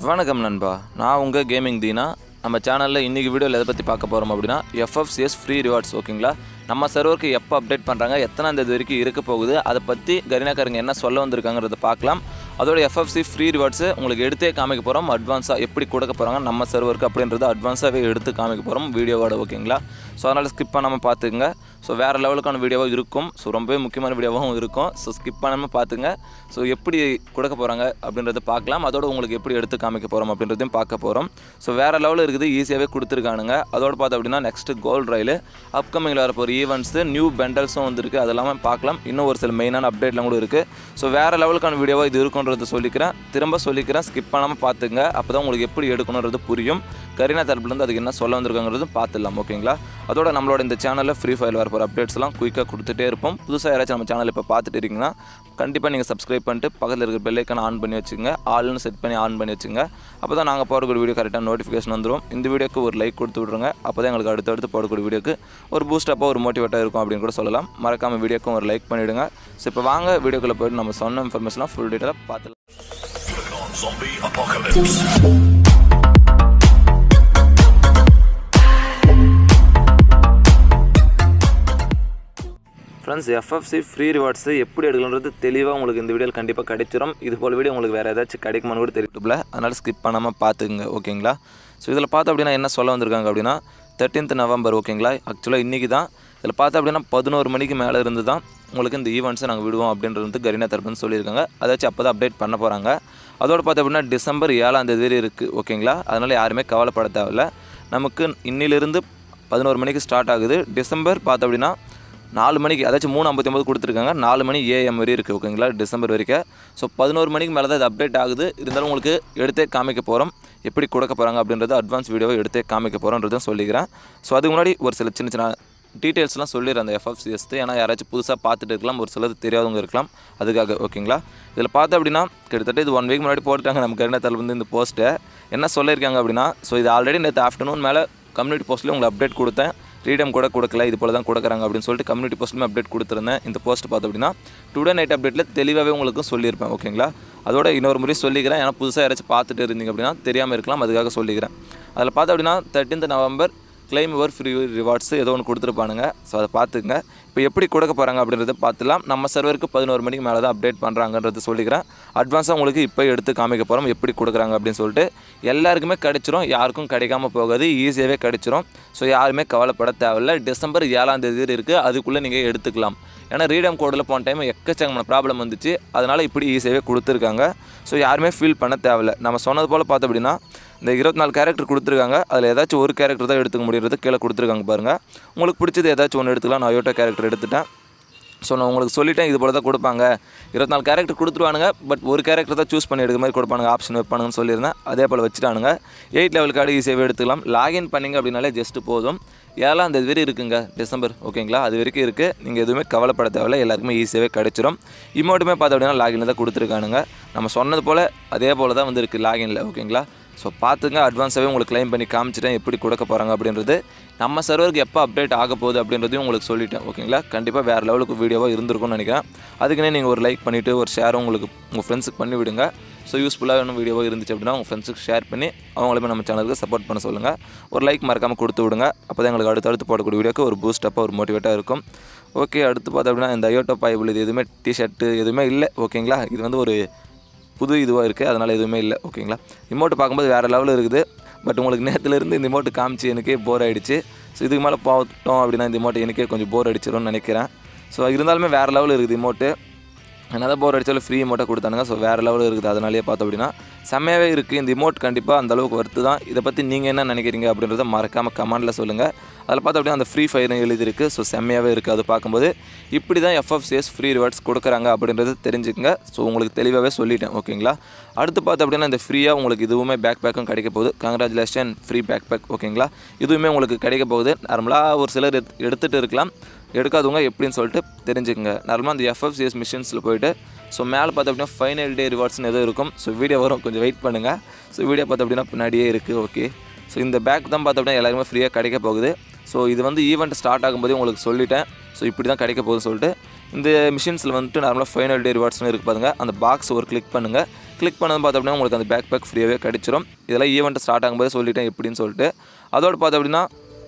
வணக்கம் நண்பா நான் உங்கள் கேமிங் தீனா நம்ம சேனலில் இன்றைக்கி வீடியோவில் எதை பற்றி பார்க்க போகிறோம் அப்படின்னா எஃப்எஃப்சிஎஸ் ஃப்ரீ ரிவார்ட்ஸ் ஓகேங்களா நம்ம சர்வருக்கு எப்போ அப்டேட் பண்ணுறாங்க எத்தனாம் தேதி வரைக்கும் இருக்க போகுது அதை பற்றி கரினாக்காரங்க என்ன சொல்ல வந்திருக்காங்கிறத பார்க்கலாம் அதோட எஃப்எஃப்சி ஃப்ரீ ரிவார்ட்ஸு உங்களுக்கு எடுத்தே காமிக்க போகிறோம் அட்வான்ஸாக எப்படி கொடுக்க போகிறாங்க நம்ம சர்வருக்கு அப்படின்றத அட்வான்ஸாகவே எடுத்து காமிக்க போகிறோம் வீடியோவோட ஓகேங்களா ஸோ அதனால் ஸ்கிப் பண்ணாமல் பார்த்துக்குங்க ஸோ வேறு லெவலுக்கான வீடியோவாக இருக்கும் ஸோ ரொம்பவே முக்கியமான வீடியோவாகவும் இருக்கும் ஸோ ஸ்கிப் பண்ணாமல் பார்த்துங்க ஸோ எப்படி கொடுக்க போகிறாங்க அப்படின்றத பார்க்கலாம் அதோட உங்களுக்கு எப்படி எடுத்து காமிக்க போகிறோம் அப்படின்றதையும் பார்க்க போகிறோம் ஸோ வேறு லெவலில் இருக்குது ஈஸியாகவே கொடுத்துருக்கானுங்க அதோட பார்த்தோம் அப்படின்னா நெக்ஸ்ட்டு கோல்ட் ரயில் அப்கமிங்கில் வரப்போகிற ஈவெண்ட்ஸு நியூ பெண்டல்ஸும் வந்துருக்கு அதெல்லாமே பார்க்கலாம் இன்னும் ஒரு சில மெயினான அப்டேட்லாம் கூட இருக்குது ஸோ வேறு லெவலுக்கான வீடியோவாக இது இருக்குன்றதை சொல்லிக்கிறேன் திரும்ப சொல்லிக்கிறேன் ஸ்கிப் பண்ணாமல் பார்த்துங்க அப்போ தான் உங்களுக்கு எப்படி எடுக்கணுன்றது புரியும் கரீனா தரப்புலேருந்து அதுக்கு என்ன சொல்ல வந்திருக்காங்கிறதும் பார்த்துடலாம் ஓகேங்களா அதோட நம்மளோட இந்த சேனலில் ஃப்ரீ ஃபயர் வரப்போகிற அப்டேட்ஸ்லாம் குயிக்காக கொடுத்துட்டே இருப்போம் புதுசாக யாராச்சும் நம்ம சேனல் இப்போ பார்த்துட்டு இருக்கீங்கன்னா கண்டிப்பாக நீங்கள் சப்ஸ்கிரைப் பண்ணிட்டு பக்கத்தில் இருக்கிற பெல்லைக்கான ஆன் பண்ணி வச்சுங்க ஆல்னு செட் பண்ணி ஆன் பண்ணி வச்சுங்க அப்போ தான் நாங்கள் போடக்கூடிய வீடியோ கரெக்டாக நோட்டிஃபிகேஷன் வந்துடும் இந்த வீடியோக்கு ஒரு லைக் கொடுத்து விட்ருங்க அப்போ தான் எங்களுக்கு அடுத்தடுத்து போடக்கூடிய வீடியோக்கு ஒரு பூஸ்டப்பாக ஒரு மோட்டிவேட்டாக இருக்கும் அப்படின்னு கூட சொல்லலாம் மறக்காமல் வீடியோக்கும் ஒரு லைக் பண்ணிவிடுங்க ஸோ இப்போ வாங்க வீடியோக்குள்ளே போயிட்டு நம்ம சொன்ன இன்ஃபர்மேஷன்லாம் ஃபுல் டீட்டெயிலாக பார்த்துலாம் Zombie apocalypse. Friends FFC free rewards எப்படி எடுக்கணுன்றது தெளிவாக உங்களுக்கு இந்த வீடியோவில் கண்டிப்பாக கிடைச்சிரும் இது போல் வீடியோ உங்களுக்கு வேறு ஏதாச்சும் கிடைக்குமான்னு கூட தெரியல அதனால் ஸ்கிப் பண்ணாமல் பார்த்துக்குங்க ஓகேங்களா ஸோ இதில் பார்த்தோம் அப்படின்னா என்ன சொல்ல வந்திருக்காங்க அப்படின்னா தேர்ட்டீன்த் நவம்பர் ஓகேங்களா ஆக்சுவலாக இன்றைக்கி தான் இதில் பார்த்தோம் அப்படின்னா பதினோரு மணிக்கு மேலே இருந்து தான் உங்களுக்கு இந்த ஈவெண்ட்ஸை நாங்கள் விடுவோம் அப்படின்றது வந்து கரீனா தரப்புன்னு சொல்லியிருக்காங்க அதாச்சும் அப்போ தான் அப்டேட் பண்ண போகிறாங்க அதோட பார்த்தோம் அப்படின்னா டிசம்பர் ஏழாம் தேதி வரை இருக்குது ஓகேங்களா அதனால் யாருமே கவலைப்பட தேவையில்ல நமக்கு இன்னிலிருந்து பதினோரு மணிக்கு ஸ்டார்ட் ஆகுது டிசம்பர் பார்த்தோம் அப்படின்னா நாலு மணிக்கு அதாச்சும் மூணு ஐம்பத்தி ஒம்பது கொடுத்துருக்காங்க நாலு மணி ஏஎம் வரை இருக்குது ஓகேங்களா டிசம்பர் வரைக்கும் ஸோ பதினோரு மணிக்கு மேலே தான் இது அப்டேட் ஆகுது இருந்தாலும் உங்களுக்கு எடுத்தே காமிக்க போகிறோம் எப்படி கொடுக்க போகிறாங்க அப்படின்றது அட்வான்ஸ் வீடியோவை எடுத்தே காமிக்க போகிறோன்றதும் சொல்லிக்கிறேன் ஸோ அதுக்கு முன்னாடி ஒரு சில சின்ன சின்ன டீட்டெயில்ஸ்லாம் சொல்லிடுறேன் அந்த எஃப்எஃப்சிஎஸ் ஏன்னா யாராச்சும் புதுசாக பார்த்துட்டு இருக்கலாம் ஒரு சிலது தெரியாதவங்க இருக்கலாம் அதுக்காக ஓகேங்களா இதில் பார்த்தோம் அப்படின்னா கிட்டத்தட்ட இது ஒன் வீக் முன்னாடி போட்டுட்டாங்க நம்ம கருணாத்தால் வந்து இந்த போஸ்ட்டை என்ன சொல்லியிருக்காங்க அப்படின்னா ஸோ இது ஆல்ரெடி நேற்று ஆஃப்டர்நூன் மேலே கம்யூனிட்டி போஸ்ட்லேயும் உங்களுக்கு அப்டேட் கொடுத்தேன் ஃப்ரீடம் கூட கொடுக்கல இது போல தான் கொடுக்குறாங்க அப்படின்னு சொல்லிட்டு கம்யூனிட்டி போஸ்ட்லையும் அப்டேட் கொடுத்துருந்தேன் இந்த போஸ்ட் பார்த்தோம் அப்படின்னா டுடே நைட் அப்டேட்டில் தெளிவாகவே உங்களுக்கு சொல்லியிருப்பேன் ஓகேங்களா அதோட இன்னொரு முறை சொல்லிக்கிறேன் ஏன்னா புதுசாக யாராச்சும் பார்த்துட்டு இருந்தீங்க அப்படின்னா தெரியாமல் இருக்கலாம் அதுக்காக சொல்லிக்கிறேன் அதில் பார்த்தோம் அப்படின்னா thirteenth November claim over free rewards ஏதோ ஒன்று கொடுத்துருப்பானுங்க ஸோ அதை பார்த்துங்க இப்போ எப்படி கொடுக்க போகிறாங்க அப்படின்றத பார்த்துலாம் நம்ம சர்வருக்கு பதினோரு மணிக்கு மேலே தான் அப்டேட் பண்ணுறாங்கன்றது சொல்லிக்கிறேன் அட்வான்ஸாக உங்களுக்கு இப்போ எடுத்து காமிக்க போகிறோம் எப்படி கொடுக்குறாங்க அப்படின்னு சொல்லிட்டு எல்லாருக்குமே கிடைச்சிரும் யாருக்கும் கிடைக்காம போகாது ஈஸியாகவே கிடைச்சிரும் ஸோ யாருமே கவலைப்பட தேவையில்ல டிசம்பர் ஏழாம் தேதி இருக்குது அதுக்குள்ளே நீங்கள் எடுத்துக்கலாம் ஏன்னா ரீடம் கோடில் போன டைம் எக்கச்சக்கமான ப்ராப்ளம் வந்துச்சு அதனால் இப்படி ஈஸியாகவே கொடுத்துருக்காங்க ஸோ யாருமே ஃபீல் பண்ண தேவையில்ல நம்ம சொன்னது போல் பார்த்தோம் அப்படின்னா இந்த இருபத்தி நாலு கேரக்டர் கொடுத்துருக்காங்க அதில் ஏதாச்சும் ஒரு கேரக்டர் தான் எடுத்துக்க முடியுறது கீழே கொடுத்துருக்காங்க பாருங்கள் உங்களுக்கு பிடிச்சது ஏதாச்சும் ஒன்று எடுத்துக்கலாம் நான் யோட்டோ கேரக்டர் எடுத்துட்டேன் ஸோ நான் உங்களுக்கு சொல்லிட்டேன் இது போல தான் கொடுப்பாங்க இருபத்தி நாலு கேரக்டர் கொடுத்துருவானுங்க பட் ஒரு கேரக்டர் தான் சூஸ் பண்ணி எடுக்கிற மாதிரி கொடுப்பானுங்க ஆப்ஷன் வைப்பானுங்கன்னு சொல்லியிருந்தேன் அதே போல் வச்சுட்டானுங்க எயிட் லெவல் கார்டு ஈஸியாகவே எடுத்துக்கலாம் லாகின் பண்ணிங்க அப்படின்னாலே ஜஸ்ட்டு போதும் ஏழாம் தேதி வரை இருக்குங்க டிசம்பர் ஓகேங்களா அது வரைக்கும் இருக்குது நீங்கள் எதுவுமே கவலைப்பட தேவையில்ல எல்லாருக்குமே ஈஸியாகவே கிடைச்சிரும் இமோட்டுமே பார்த்தோம் அப்படின்னா லாகினில் தான் கொடுத்துருக்கானுங்க நம்ம சொன்னது போல் அதே போல் தான் வந்து இருக்குது லாகினில் ஓகேங்களா ஸோ பார்த்துங்க அட்வான்ஸாகவே உங்களுக்கு க்ளைம் பண்ணி காமிச்சிட்டேன் எப்படி கொடுக்க போகிறாங்க அப்படின்றது நம்ம சர்வருக்கு எப்போ அப்டேட் ஆக போகுது அப்படின்றதையும் உங்களுக்கு சொல்லிட்டேன் ஓகேங்களா கண்டிப்பாக வேறு லெவலுக்கு வீடியோவாக இருந்திருக்கும்னு நினைக்கிறேன் அதுக்குன்னே நீங்கள் ஒரு லைக் பண்ணிவிட்டு ஒரு ஷேரும் உங்களுக்கு உங்கள் ஃப்ரெண்ட்ஸுக்கு பண்ணி விடுங்க ஸோ யூஸ்ஃபுல்லாக இன்னும் வீடியோவாக இருந்துச்சு அப்படின்னா உங்கள் ஃப்ரெண்ட்ஸுக்கு ஷேர் பண்ணி அவங்களுமே நம்ம சேனலுக்கு சப்போர்ட் பண்ண சொல்லுங்கள் ஒரு லைக் மறக்காமல் கொடுத்து விடுங்க அப்போ தான் எங்களுக்கு அடுத்தடுத்து போடக்கூடிய வீடியோக்கு ஒரு பூஸ்டப்பாக ஒரு மோட்டிவேட்டாக இருக்கும் ஓகே அடுத்து பார்த்தோம் அப்படின்னா இந்த ஐயோட்டோ பாய்பிள் இது எதுவுமே டிஷர்ட்டு எதுவுமே இல்லை ஓகேங்களா இது வந்து ஒரு புது இதுவாக இருக்குது அதனால் எதுவுமே இல்லை ஓகேங்களா இமோட்டு பார்க்கும்போது வேறு லெவலில் இருக்குது பட் உங்களுக்கு நேரத்துலேருந்து இந்த இமோட்டு காமிச்சு எனக்கே போர் ஆகிடுச்சு ஸோ இதுக்கு மேலே பார்த்தோம் அப்படின்னா இந்த இமோட்டு எனக்கே கொஞ்சம் போர் அடிச்சிடும்னு நினைக்கிறேன் ஸோ இருந்தாலுமே வேறு லெவலில் இருக்குது இமோட்டு என்னதான் போர் அடித்தாலும் ஃப்ரீ இமோட்டை கொடுத்தானுங்க ஸோ வேறு லெவலில் இருக்குது அதனாலேயே பார்த்தோம் அப்படின்னா செம்மையாகவே இருக்குது இந்த இமோட் கண்டிப்பாக அந்த அளவுக்கு ஒர்த்து தான் இதை பற்றி நீங்கள் என்ன நினைக்கிறீங்க அப்படின்றத மறக்காமல் கமெண்டில் சொல்லுங்கள் அதில் பார்த்தோம் அப்படின்னா அந்த ஃப்ரீ ஃபயர் எழுதியிருக்கு ஸோ செம்மையாகவே இருக்குது அது பார்க்கும்போது இப்படி தான் எஃப்எஃப்சிஎஸ் ஃப்ரீ ரிவார்ட்ஸ் கொடுக்குறாங்க அப்படின்றது தெரிஞ்சுக்கங்க ஸோ உங்களுக்கு தெளிவாகவே சொல்லிட்டேன் ஓகேங்களா அடுத்து பார்த்தோம் அப்படின்னா இந்த ஃப்ரீயாக உங்களுக்கு இதுவுமே பேக் பேக்கும் கிடைக்க போகுது கங்க்ராச்சுலேஷன் ஃப்ரீ பேக் பேக் ஓகேங்களா இதுவுமே உங்களுக்கு கிடைக்க போகுது நார்மலாக ஒரு சிலர் எடுத்து- எடுத்துகிட்டு இருக்கலாம் எடுக்காதவங்க எப்படின்னு சொல்லிட்டு தெரிஞ்சுக்கங்க நார்மலாக அந்த எஃப்எஃப்சிஎஸ் மிஷின்ஸில் போயிட்டு ஸோ மேலே பார்த்தோம் அப்படின்னா ஃபைனல் டே ரிவார்ட்ஸ்னு எதுவும் இருக்கும் ஸோ வீடியோ வரும் கொஞ்சம் வெயிட் பண்ணுங்கள் ஸோ வீடியோ பார்த்தோம் அப்படின்னா பின்னாடியே இருக்குது ஓகே ஸோ இந்த பேக் தான் பார்த்தோம் அப்படின்னா எல்லாருமே ஃப்ரீயாக கிடைக்க போகுது ஸோ இது வந்து ஈவெண்ட் ஸ்டார்ட் ஆகும்போதே உங்களுக்கு சொல்லிட்டேன் ஸோ இப்படி தான் கிடைக்க போகுதுன்னு சொல்லிட்டு இந்த மிஷின்ஸில் வந்துட்டு நார்மலாக ஃபைனல் டே ரிவார்ட்ஸ்னு இருக்கு பாருங்க அந்த பாக்ஸ் ஒரு கிளிக் பண்ணுங்கள் கிளிக் பண்ணது பார்த்து அப்படின்னா உங்களுக்கு அந்த பேக் பேக் ஃப்ரீயாகவே கிடச்சிரும் இதெல்லாம் ஈவெண்ட் ஸ்டார்ட் ஆகும்போது சொல்லிட்டேன் எப்படின்னு சொல்லிட்டு அதோட பார்த்து அப்படின்னா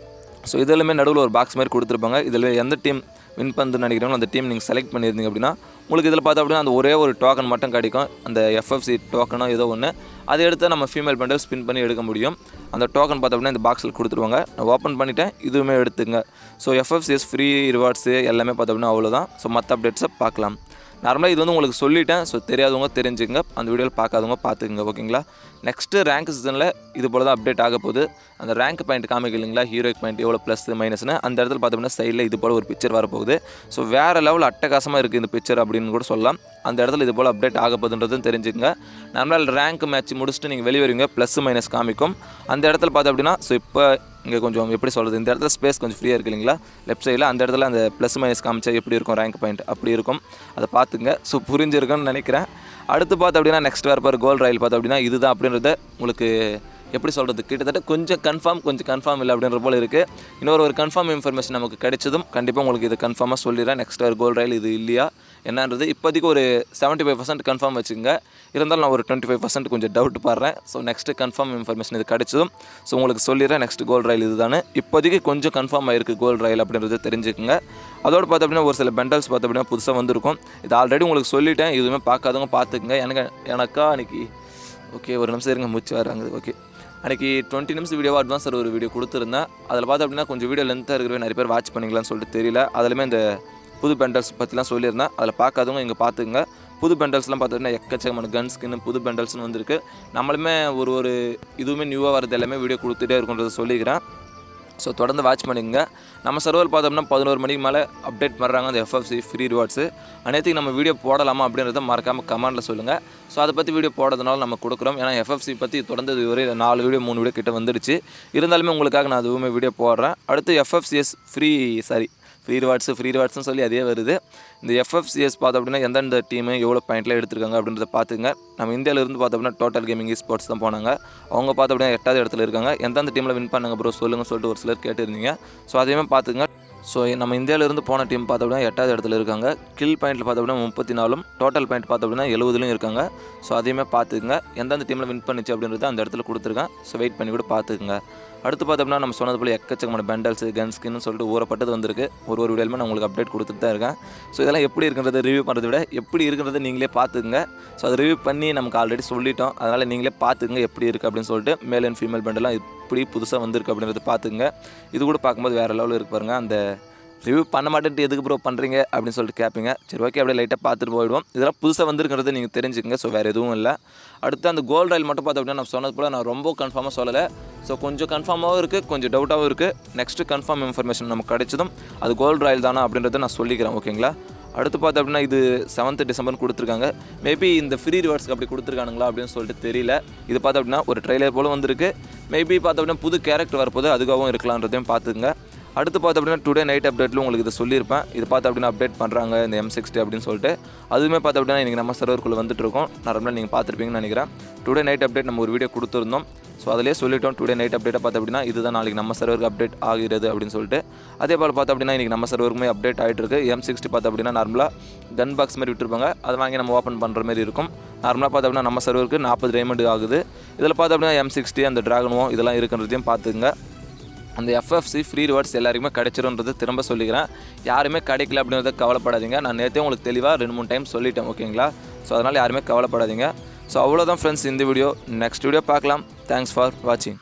ஸோ இதெல்லாமே நடுவில் ஒரு பாக்ஸ் மாதிரி கொடுத்துருப்பாங்க இதில் எந்த டீம் வின் பண்ணுதுன்னு நினைக்கிறீங்களோ அந்த டீம் நீங்கள் செலக்ட் பண்ணியிருந்தீங்க அப்படின்னா உங்களுக்கு இதில் பார்த்தா அப்படின்னா அந்த ஒரே ஒரு டோக்கன் மட்டும் கிடைக்கும் அந்த எஃப்எஃப்சி டோக்கனோ ஏதோ ஒன்று அதை எடுத்து நம்ம ஃபீமேல் பண்டல் ஸ்பின் பண்ணி எடுக்க முடியும் அந்த டோக்கன் பார்த்தா அப்படின்னா இந்த பாக்ஸில் கொடுத்துருவாங்க நான் ஓப்பன் பண்ணிட்டேன் இதுவுமே எடுத்துங்க ஸோ எஃப்எஃப்சிஎஸ் ஃப்ரீ ரிவார்ட்ஸு எல்லாமே பார்த்தா அப்படின்னா அவ்வளோதான் ஸோ மற்ற அப்டேட்ஸை பார்க்கலாம் நார்மலாக இது வந்து உங்களுக்கு சொல்லிட்டேன் ஸோ தெரியாதவங்க தெரிஞ்சுங்க அந்த வீடியோவில் பார்க்காதவங்க பார்த்துக்குங்க ஓகேங்களா நெக்ஸ்ட்டு ரேங்க் சீசனில் இது போல் தான் அப்டேட் ஆக போகுது அந்த ரேங்க் பாயிண்ட் காமிக்க இல்லைங்களா ஹீரோயிக் பாயிண்ட் எவ்வளோ ப்ளஸ் மைனஸ்னு அந்த இடத்துல பார்த்தோம்னா சைடில் இது போல் ஒரு பிக்சர் வரப்போகுது ஸோ வேறு லெவல் அட்டகாசமாக இருக்குது இந்த பிக்சர் அப்படின்னு கூட சொல்லலாம் அந்த இடத்துல இது போல் அப்டேட் ஆக போகுதுன்றதும் தெரிஞ்சுக்கங்க நார்மலாக ரேங்க் மேட்ச் முடிச்சுட்டு நீங்கள் வெளியே வருவீங்க ப்ளஸ் மைனஸ் காமிக்கும் அந்த இடத்துல பார்த்தோம் அப்படின்னா ஸோ இப்போ இங்கே கொஞ்சம் எப்படி சொல்கிறது இந்த இடத்துல ஸ்பேஸ் கொஞ்சம் ஃப்ரீயாக இருக்கு இல்லைங்களா லெஃப்ட் சைடில் அந்த இடத்துல அந்த ப்ளஸ் மைனஸ் காமிச்சா எப்படி இருக்கும் ரேங்க் பாயிண்ட் அப்படி இருக்கும் அதை பார்த்துங்க ஸோ புரிஞ்சிருக்குன்னு நினைக்கிறேன் அடுத்து பார்த்து அப்படின்னா நெக்ஸ்ட் வரப்பார் கோல் ரயில் பார்த்து அப்படின்னா இதுதான் அப்படின்றத உங்களுக்கு எப்படி சொல்கிறது கிட்டத்தட்ட கொஞ்சம் கன்ஃபார்ம் கொஞ்சம் கன்ஃபார்ம் இல்லை அப்படின்ற போல் இருக்குது இன்னொரு ஒரு கன்ஃபார்ம் இன்ஃபர்மேஷன் நமக்கு கிடைச்சதும் கண்டிப்பாக உங்களுக்கு இது கன்ஃபார்மாக சொல்லிடுறேன் நெக்ஸ்ட் ஒரு கோல் ரயில் இது இல்லையா என்னன்றது இப்போதைக்கு ஒரு செவன்ட்டி ஃபைவ் பர்சன்ட் கன்ஃபார்ம் வச்சுங்க இருந்தாலும் நான் ஒரு டுவெண்ட்டி ஃபைவ் பர்சன்ட் கொஞ்சம் டவுட் பாடுறேன் ஸோ நெக்ஸ்ட்டு கன்ஃபார்ம் இன்ஃபர்மேஷன் இது கிடைச்சதும் ஸோ உங்களுக்கு சொல்லிடுறேன் நெக்ஸ்ட் கோல் ரயில் இதுதானே இப்போதைக்கு கொஞ்சம் கன்ஃபார்ம் ஆயிருக்கு கோல் ரயில் அப்படின்றது தெரிஞ்சுக்குங்க அதோடு பார்த்து அப்படின்னா ஒரு சில பெண்டல்ஸ் பார்த்து அப்படின்னா புதுசாக வந்திருக்கும் இது ஆல்ரெடி உங்களுக்கு சொல்லிட்டேன் இதுவுமே பார்க்காதவங்க பார்த்துக்குங்க எனக்கு எனக்கா அன்றைக்கி ஓகே ஒரு நிமிஷம் இருங்க மூச்சு வராங்க ஓகே அன்றைக்கி டுவெண்ட்டி நிமிஷம் வீடியோவாக அட்வான்ஸ் ஒரு வீடியோ கொடுத்துருந்தேன் அதில் பார்த்து அப்படின்னா கொஞ்சம் வீடியோ லென்த்தாக இருக்கிற நிறைய பேர் வாட்ச் பண்ணிக்கலாம்னு சொல்லிட்டு தெரியல அதுலேயுமே இந்த புது பெண்டல்ஸ் பற்றிலாம் சொல்லியிருந்தேன் அதில் பார்க்காதவங்க இங்கே பார்த்துங்க புது பெண்டல்ஸ்லாம் பார்த்தீங்கன்னா எக்கச்சக்கமான கன் ஸ்கின் புது பெண்டல்ஸ்னு வந்திருக்கு நம்மளுமே ஒரு ஒரு இதுவுமே நியூவாக வரது எல்லாமே வீடியோ கொடுத்துட்டே இருக்குன்றதை சொல்லிக்கிறேன் ஸோ தொடர்ந்து வாட்ச் பண்ணிக்கங்க நம்ம சர்வர் பார்த்தோம்னா பதினோரு மணிக்கு மேலே அப்டேட் பண்ணுறாங்க அந்த எஃப்எஃப்சி ஃப்ரீ ரிவார்ட்ஸு அனைத்துக்கு நம்ம வீடியோ போடலாமா அப்படின்றத மறக்காமல் கமெண்ட்டில் சொல்லுங்கள் ஸோ அதை பற்றி வீடியோ போடுறதுனால நம்ம கொடுக்குறோம் ஏன்னா எஃப்எஃப்சி பற்றி தொடர்ந்து இதுவரை நாலு வீடியோ மூணு வீடியோ கிட்ட வந்துடுச்சு இருந்தாலுமே உங்களுக்காக நான் அதுவுமே வீடியோ போடுறேன் அடுத்து FFCS free sorry free rewards free ரிவார்ட்ஸ்னு சொல்லி அதே வருது இந்த எஃப்எஃப்சிஎஸ் பார்த்தோம் அப்படின்னா எந்தெந்த டீமு எவ்வளோ பாயிண்ட்லாம் எடுத்திருக்காங்க அப்படின்றத பார்த்துங்க நம்ம இந்தியாவிலேருந்து பார்த்தோம் அப்படின்னா டோட்டல் கேமிங் ஸ்போர்ட்ஸ் தான் போனாங்க அவங்க பார்த்தோம் அப்படின்னா எட்டாவது இடத்துல இருக்காங்க எந்தெந்த டீமில் வின் பண்ணாங்க ப்ரோ சொல்லுங்கள் சொல்லிட்டு ஒரு சிலர் கேட்டிருந்தீங்க ஸோ அதையுமே பார்த்துங்க ஸோ நம்ம இந்தியாவிலேருந்து போன டீம் பார்த்தோம் அப்படின்னா எட்டாவது இடத்துல இருக்காங்க கில் பாயிண்ட்டில் பார்த்தோம் அப்படின்னா முப்பத்தி நாலும் டோட்டல் பாயிண்ட் பார்த்தோம் அப்படின்னா எழுபதுலையும் இருக்காங்க ஸோ அதையுமே பார்த்துக்குங்க எந்தெந்த டீமில் வின் பண்ணிச்சு அப்படின்றது அந்த இடத்துல கொடுத்துருக்கேன் ஸோ வெயிட் பண்ணி கூட பார்த்துக்குங்க அடுத்து பார்த்தோம்னா நம்ம சொன்னது போல் எக்கச்சக்கமான பெண்டல்ஸ் கன் ஸ்கின்னு சொல்லிட்டு ஊறப்பட்டது வந்திருக்கு ஒரு ஒரு வீடியோலுமே நான் உங்களுக்கு அப்டேட் கொடுத்துட்டு தான் இருக்கேன் ஸோ இதெல்லாம் எப்படி இருக்கிறத ரிவ்யூ பண்ணுறதை விட எப்படி இருக்கிறத நீங்களே பார்த்துக்குங்க ஸோ அதை ரிவ்யூ பண்ணி நமக்கு ஆல்ரெடி சொல்லிட்டோம் அதனால் நீங்களே பார்த்துக்குங்க எப்படி இருக்குது அப்படின்னு சொல்லிட்டு மேல் அண்ட் ஃபீமேல் பெண்டெல்லாம் இப்படி புதுசாக வந்திருக்கு அப்படின்றத பார்த்துங்க இது கூட பார்க்கும்போது வேறு லெவலில் இருக்கு பாருங்க அந்த ரிவ்யூ பண்ண மாட்டேன்ட்டு எதுக்கு ப்ரோ பண்ணுறீங்க அப்படின்னு சொல்லிட்டு கேட்பீங்க சரி ஓகே அப்படியே லைட்டாக பார்த்துட்டு போயிடுவோம் இதெல்லாம் புதுசாக வந்திருக்கிறது நீங்கள் தெரிஞ்சுக்கங்க ஸோ வேறு எதுவும் இல்லை அடுத்து அந்த கோல்டு ரயில் மட்டும் பார்த்தோம் அப்படின்னா நான் சொன்னது போல் நான் ரொம்ப கன்ஃபார்மாக சொல்லலை ஸோ கொஞ்சம் கன்ஃபார்மாகவும் இருக்குது கொஞ்சம் டவுட்டாகவும் இருக்குது நெக்ஸ்ட்டு கன்ஃபார்ம் இன்ஃபர்மேஷன் நமக்கு கிடைச்சதும் அது கோல்டு ராயல் தானா அப்படின்றத நான் சொல்லிக்கிறேன் ஓகேங்களா அடுத்து பார்த்தோம் அப்படின்னா இது செவன்த் டிசம்பர் கொடுத்துருக்காங்க மேபி இந்த ஃப்ரீ ரிவார்ட்ஸ்க்கு அப்படி கொடுத்துருக்கானுங்களா அப்படின்னு சொல்லிட்டு தெரியல இது பார்த்தோம் அப்படின்னா ஒரு ட்ரெய்லர் போல் வந்திருக்கு மேபி பார்த்தோம் அப்படின்னா புது கேரக்டர் வரப்போது அதுக்காகவும் இருக்கலான்றதையும் பார்த்துங்க அடுத்து பார்த்து அப்படின்னா டுடே நைட் அப்டேட்டில் உங்களுக்கு இதை சொல்லியிருப்பேன் இது பார்த்து அப்படின்னா அப்டேட் பண்ணுறாங்க இந்த எம் சிக்ஸ்டி அப்படின்னு சொல்லிட்டு அதுவுமே பார்த்து அப்படின்னா இன்றைக்கி நம்ம சர்வருக்குள்ளே வந்துட்டு இருக்கோம் நார்மலாக நீங்கள் பார்த்துருப்பீங்கன்னு நினைக்கிறேன் டுடே நைட் அப்டேட் நம்ம ஒரு வீடியோ கொடுத்துருந்தோம் ஸோ அதிலே சொல்லிட்டோம் டுடே நைட் அப்டேட்டை பார்த்து அப்படின்னா இதுதான் நாளைக்கு நம்ம சர்வருக்கு அப்டேட் ஆகிறது அப்படின்னு சொல்லிட்டு அதே போல் பார்த்து அப்படின்னா இன்றைக்கி நம்ம சர்வருக்குமே அப்டேட் ஆகிட்டு இருக்கு எம் சிக்ஸ்டி பார்த்து அப்படின்னா நார்மலாக கன் பாக்ஸ் மாதிரி விட்டுருப்பாங்க அதை வாங்கி நம்ம ஓப்பன் பண்ணுற மாதிரி இருக்கும் நார்மலாக பார்த்து அப்படின்னா நம்ம சர்வருக்கு நாற்பது டைமண்ட் ஆகுது இதில் பார்த்து அப்படின்னா எம் சிக்ஸ்டி அந்த ட்ராகனும் இதெல்லாம் இருக்குன்றதையும் பார்த்துங்க அந்த எஃப்எஃப்சி ஃப்ரீ ரிவார்ட்ஸ் எல்லாருக்குமே கிடைச்சிருன்றது திரும்ப சொல்லிக்கிறேன் யாருமே கிடைக்கல அப்படின்றத கவலைப்படாதீங்க நான் நேற்றே உங்களுக்கு தெளிவாக ரெண்டு மூணு டைம் சொல்லிட்டேன் ஓகேங்களா ஸோ அதனால் யாருமே கவலைப்படாதீங்க ஸோ அவ்வளோதான் ஃப்ரெண்ட்ஸ் இந்த வீடியோ நெக்ஸ்ட் வீடியோ பார்க்கலாம் தேங்க்ஸ் ஃபார் வாட்சிங்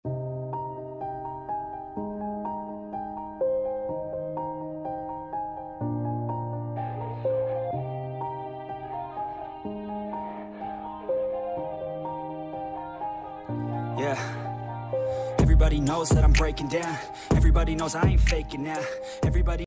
Yeah. Everybody knows that I'm breaking down. Everybody knows I ain't faking now. Everybody